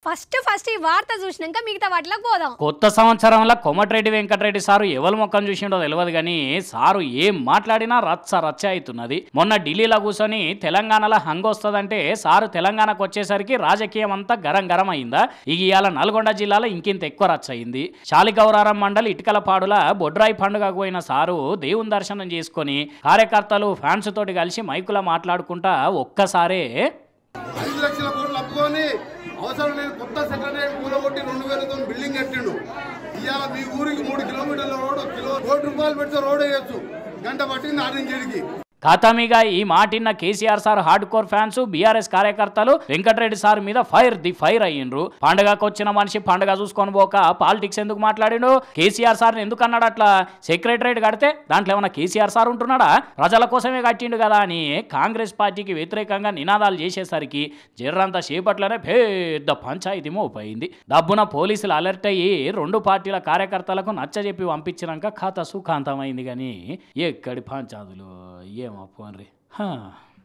first first ఈ వార్త చూసినాక మిగతా వాటిలోకి పోదాం కొత్త సంవత్సరంలో కోమటిరెడ్డి వెంకటరెడ్డి సారు ఎవరి ముఖం చూసిండో తెలియదు కానీ సారు ఏం మాట్లాడినా రచ్చ రచ్చ అవుతున్నది మొన్న ఢిల్లీలో కూర్చొని తెలంగాణలో హంగొస్తుందంటే సారు తెలంగాణకు వచ్చేసరికి రాజకీయం అంతా గరం గరం అయిందా ఇక ఇవాళ నల్గొండ జిల్లాలో ఇంకింత ఎక్కువ రచ్చ అయింది శాలిగౌరారం మండలి ఇటుకలపాడుల బొడ్రాయి పండుగకు పోయిన సారు దేవుని దర్శనం చేసుకొని కార్యకర్తలు ఫ్యాన్స్ తోటి కలిసి మైకులో మాట్లాడుకుంటా ఒక్కసారే ఐదు లక్షల కోట్లు అప్పుకొని అవసరం లేని కొత్త సెక్రటరీ కూలగొట్టి రెండు వేలతో బిల్డింగ్ కట్టిండు ఇవాళ మీ ఊరికి మూడు కిలోమీటర్ల రోడ్ కిలో కోటి రూపాయలు పెడితే రోడ్ వేయొచ్చు గంట పట్టింది ఆడించేడికి ఖాతామీగా ఈ మాటిన్న KCR sir hardcore fans BRS కార్యకర్తలు వెంకటరెడ్డి సార్ మీద ఫైర్ ది ఫైర్ అయ్యిండ్రు పండగకు వచ్చిన మనిషి పండగ చూసుకొని పోక పాలిటిక్స్ ఎందుకు మాట్లాడిండు కేసీఆర్ సార్ ఎందుకు అన్నాడు అట్లా సెక్రటరేట్ కడితే దాంట్లో ఏమైనా కేసీఆర్ సార్ ఉంటున్నాడా ప్రజల కోసమే కట్టిండు కదా అని కాంగ్రెస్ పార్టీకి వ్యతిరేకంగా నినాదాలు చేసేసరికి జర్రంత సేపట్లోనే పెద్ద పంచాయతీ మోపైంది డబ్బున పోలీసులు అలర్ట్ అయ్యి రెండు పార్టీల కార్యకర్తలకు నచ్చజెప్పి పంపించినాక ఖాతా సుఖాంతమైంది కానీ ఎక్కడి పంచాదులు ఏమో పోన్రి హా